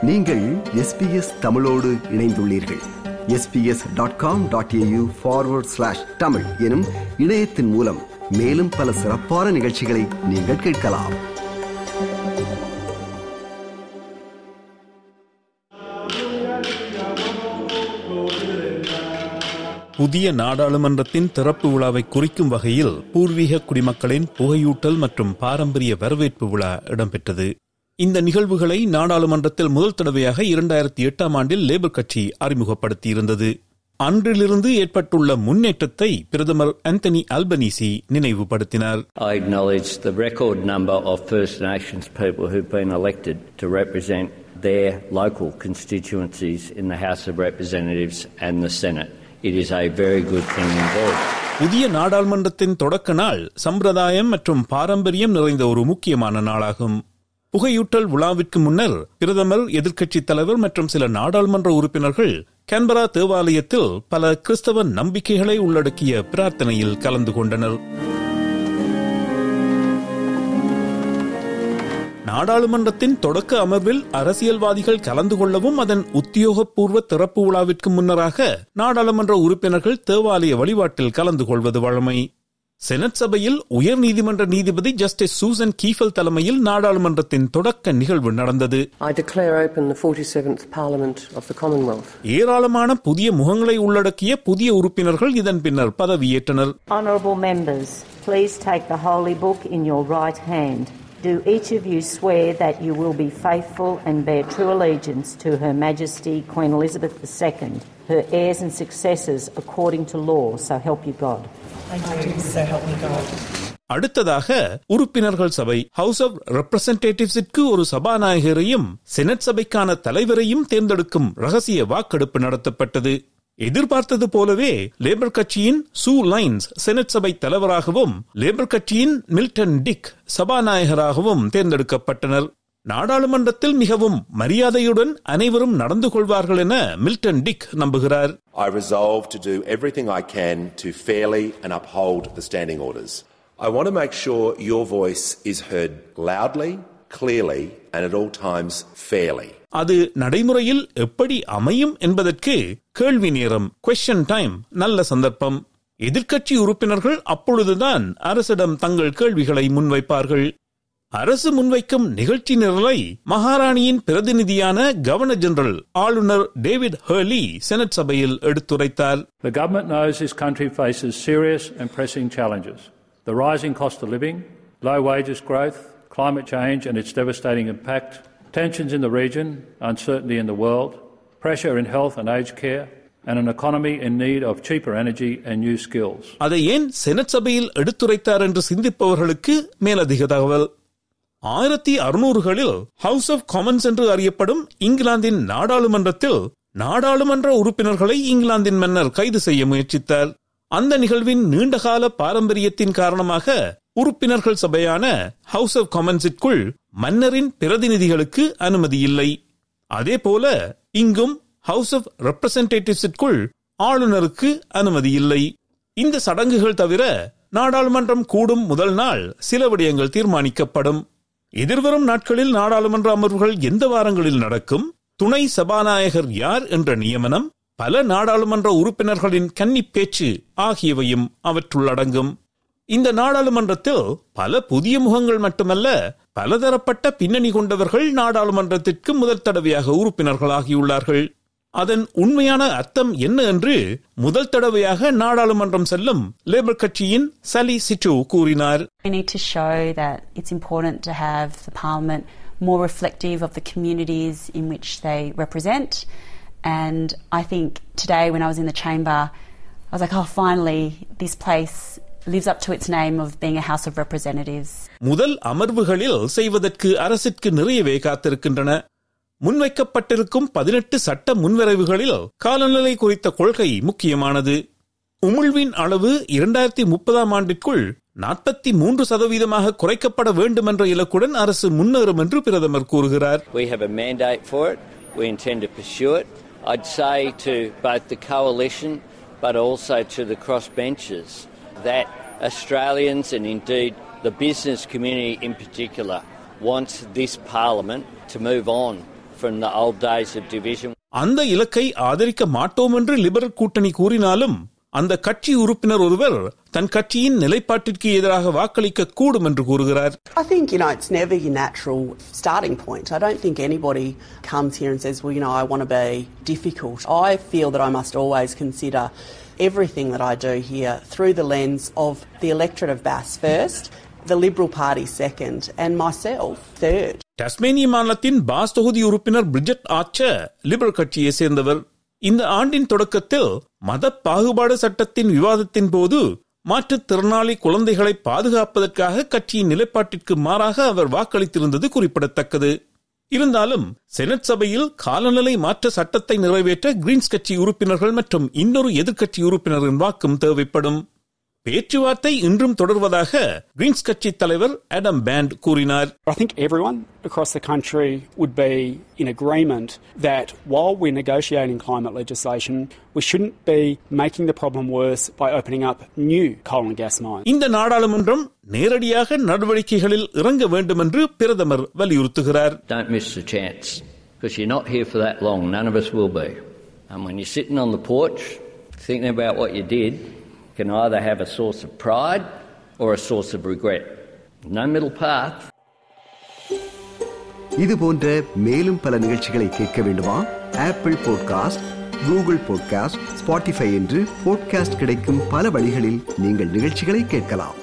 நீங்கள் எஸ்பிஎஸ் தமிழோடு இணைந்துள்ளீர்கள் SBS dot com dot AU forward slash Tamil எனும் இணையத்தின் மூலம் மேலும் பல சிறப்பான நிகழ்ச்சிகளை நீங்கள் கேட்கலாம் புதிய நாடாளுமன்றத்தின் திறப்பு விழாவை குறிக்கும் வகையில் பூர்வீக குடிமக்களின் புகையூட்டல் மற்றும் பாரம்பரிய வரவேற்பு விழா இடம்பெற்றது இந்த நிகழ்வுகளை நாடாளுமன்றத்தில் முதல் தடவையாக இரண்டாயிரத்தி எட்டாம் ஆண்டில் லேபர் கட்சி அறிமுகப்படுத்தியிருந்தது அன்றிலிருந்து ஏற்பட்டுள்ள முன்னேற்றத்தை பிரதமர் ஆந்தனி அல்பனீசி நினைவுபடுத்தினார் I acknowledge the record number of First Nations people who've been elected to represent their local constituencies in the House of Representatives and the Senate. It is a very good thing indeed. புதிய நாடாளுமன்றத்தின் தொடக்க நாள் சம்பிரதாயம் மற்றும் பாரம்பரியம் நிறைந்த ஒரு முக்கியமான நாளாகும் புகையூட்டல் விழாவிற்கு முன்னர் பிரதமர் எதிர்க்கட்சித் தலைவர் மற்றும் சில நாடாளுமன்ற உறுப்பினர்கள் கேன்பரா தேவாலயத்தில் பல கிறிஸ்தவ நம்பிக்கைகளை உள்ளடக்கிய பிரார்த்தனையில் கலந்து கொண்டனர் நாடாளுமன்றத்தின் தொடக்க அமர்வில் அரசியல்வாதிகள் கலந்து கொள்ளவும் அதன் உத்தியோகபூர்வ திறப்பு விழாவிற்கு முன்னராக நாடாளுமன்ற உறுப்பினர்கள் தேவாலய வழிபாட்டில் கலந்து கொள்வது வழமை செனட் சபையில் உயர் நீதிமன்ற நீதிபதி ஜஸ்டிஸ் சூசன் கீஃபல் தலைமையில் நாடாளுமன்றத்தின் தொடக்க நிகழ்வு நடந்தது I declare open the 47th Parliament of the Commonwealth. ஏராளமான புதிய முகங்களை உள்ளடக்கிய புதிய உறுப்பினர்கள் இதன் பின்னர் பதவியேற்றனர் Honourable members, please take the Holy Book in your right hand. Do each of you swear that you will be faithful and bear true allegiance to Her Majesty Queen Elizabeth II, her heirs and successors according to law, so help you God? I do, so help me God. அடுத்ததாக உறுப்பினர்கள் சபை house of ரெப்ரசன்டேட்டிவ்ஸிற்கு ஒரு சபாநாயகரையும் senate சபைக்கான தலைவரையும் தேர்ந்தெடுக்கும் ரகசிய வாக்கெடுப்பு நடத்தப்பட்டது எதிர்பார்த்தது போலவே லேபர் கட்சியின் சூ லைன்ஸ் செனட் சபை தலைவராகவும் லேபர் கட்சியின் மில்டன் டிக் சபாநாயகராகவும் தேர்ந்தெடுக்கப்பட்டனர் நாடாளுமன்றத்தில் மிகவும் மரியாதையுடன் அனைவரும் நடந்து கொள்வார்கள் என மில்டன் டிக் நம்புகிறார் I resolve to do everything I can to fairly and uphold the standing orders. I want to make sure your voice is heard loudly, clearly, and at all times fairly. அது நடைமுறையில் எப்படி அமையும் என்பதற்கு கேள்வி நேரம் question time நல்ல சந்தர்ப்பம் எதிர்க்கட்சி உறுப்பினர்கள் அப்பொழுதுதான் அரசிடம் தங்கள் கேள்விகளை முன்வைப்பார்கள் அரசு முன்வைக்கும் நிகழ்ச்சி நிரலை மகாராணியின் பிரதிநிதியான கவர்னர் ஜெனரல் ஆளுநர் டேவிட் ஹர்லி செனட் சபையில் எடுத்துரைத்தார் The government knows this country faces serious and pressing challenges. The rising cost of living, low wages growth, climate change and its devastating impact, tensions in the region, uncertainty in the world, pressure in health and aged care, and an economy in need of cheaper energy and new skills. அதை ஏன் senate சபையில் எடுத்துரைத்தார் என்று சிந்திப்பவர்களுக்கு மேலதிக தகவல் ஆயிரத்தி அறுநூறுகளில் house of commons என்று அறியப்படும் இங்கிலாந்தின் நாடாளுமன்றத்தில் நாடாளுமன்ற உறுப்பினர்களை இங்கிலாந்தின் மன்னர் கைது செய்ய முயற்சித்தார் அந்த நிகழ்வின் நீண்டகால பாரம்பரியத்தின் காரணமாக உறுப்பினர்கள் சபையான ஹவுஸ் ஆஃப் காமன்ஸிற்குள் மன்னரின் பிரதிநிதிகளுக்கு அனுமதி இல்லை அதே போல இங்கும் ஹவுஸ் ஆஃப் ரெப்ரசன்டேட்டிவ்ஸிற்குள் ஆளுநருக்கு அனுமதி இல்லை இந்த சடங்குகள் தவிர நாடாளுமன்றம் கூடும் முதல் நாள் சில விடயங்கள் தீர்மானிக்கப்படும் எதிர்வரும் நாட்களில் நாடாளுமன்ற அமர்வுகள் எந்த வாரங்களில் நடக்கும் துணை சபாநாயகர் யார் என்ற நியமனம் பல நாடாளுமன்ற உறுப்பினர்களின் கன்னி பேச்சு ஆகியவையும் அவற்றுள் அடங்கும் இந்த நாடாளுமன்றத்தில் பல புதிய முகங்கள் மட்டுமல்ல பலதரப்பட்ட பின்னணி கொண்டவர்கள் நாடாளுமன்றத்திற்கு முதல் தடவையாக உறுப்பினர்களாகியுள்ளார்கள் அதன் உண்மையான அர்த்தம் என்ன என்று முதல் தடவையாக நாடாளுமன்றம் செல்லும் லேபர் கட்சியின் சலி சிட்டு கூறினார் We need to show that it's important to have the Parliament more reflective of the communities in which they represent. And I think today, when I was in the chamber, I was like, oh, finally, this place lives up to its name of being a House of Representatives. முதல் அமர்வுகளில் செய்வதற்கு அரசிற்கு நிறையவே காத்திருக்கின்றன முன்வைக்கப்பட்டிருக்கும் பதினெட்டு சட்ட முன்வரைவுகளில் காலநிலை குறித்த கொள்கை முக்கியமானது உமிழ்வின் அளவு இரண்டாயிரத்தி முப்பதாம் ஆண்டிற்குள் நாற்பத்தி மூன்று சதவீதமாக குறைக்கப்பட வேண்டும் என்ற இலக்குடன் அரசு முன்னேறும் என்று பிரதமர் கூறுகிறார் We have a mandate for it. We intend to pursue it. I'd say to both the coalition but also to the crossbenchers that Australians and indeed the business community in particular wants this parliament to move on from the old days of division. அந்த இலக்கை ஆதரிக்க மாட்டோம் என்று liberal கூட்டணி கூறினாலும் அந்த கட்சி உறுப்பினர் ஒருவர் தன் கட்சியின் நிலைப்பாட்டிற்கு எதிராக வாக்களிக்க கூடும் என்று கூறுகிறார் I think, you know, it's never your natural starting point. I don't think anybody comes here and says, well, you know, I want to be difficult. I feel that I must always consider everything that I do here through the lens of the electorate of Bass first, the Liberal Party second, and myself third. டஸ்மேனிய மாநிலத்தின் Bass தொகுதி உறுப்பினர் Bridget ஆச்சர் liberal கட்சியை சேர்ந்தவர் இந்த ஆண்டின் தொடக்கத்தில் மத பாகுபாடு சட்டத்தின் விவாதத்தின் போது மாற்றுத்திறனாளி குழந்தைகளை பாதுகாப்பதற்காக கட்சியின் நிலைப்பாட்டிற்கு மாறாக அவர் வாக்களித்திருந்தது குறிப்பிடத்தக்கது இருந்தாலும் செனட் சபையில் காலநிலை மாற்ற சட்டத்தை நிறைவேற்ற கிரீன்ஸ் கட்சி உறுப்பினர்கள் மற்றும் இன்னொரு எதிர்க்கட்சி உறுப்பினரின் வாக்கும் தேவைப்படும் பேச்சுவார்த்தை இன்றும் தொடர்வதாக கிரீன்ஸ் கட்சி தலைவர் அடம் பேண்ட் கூறினார் I think everyone across the country would be in agreement that while we're negotiating climate legislation, we shouldn't be making the problem worse by opening up new coal and gas mines. இந்த நாடாளுமன்றம் நேரடியாக நடவடிக்கைகளில் இறங்க வேண்டும் என்று பிரதமர் வலியுறுத்துகிறார் Don't miss the chance because you're not here for that long. None of us will be. And when you're sitting on the porch thinking about what you did, you can either have a source of pride or a source of regret. No middle path. இது போன்ற மேலும் பல நிகழ்ச்சிகளை கேட்க வேண்டுமா Apple podcast Google podcast Spotify என்று podcast கிடைக்கும் பல வழிகளில் நீங்கள் நிகழ்ச்சிகளை கேட்கலாம்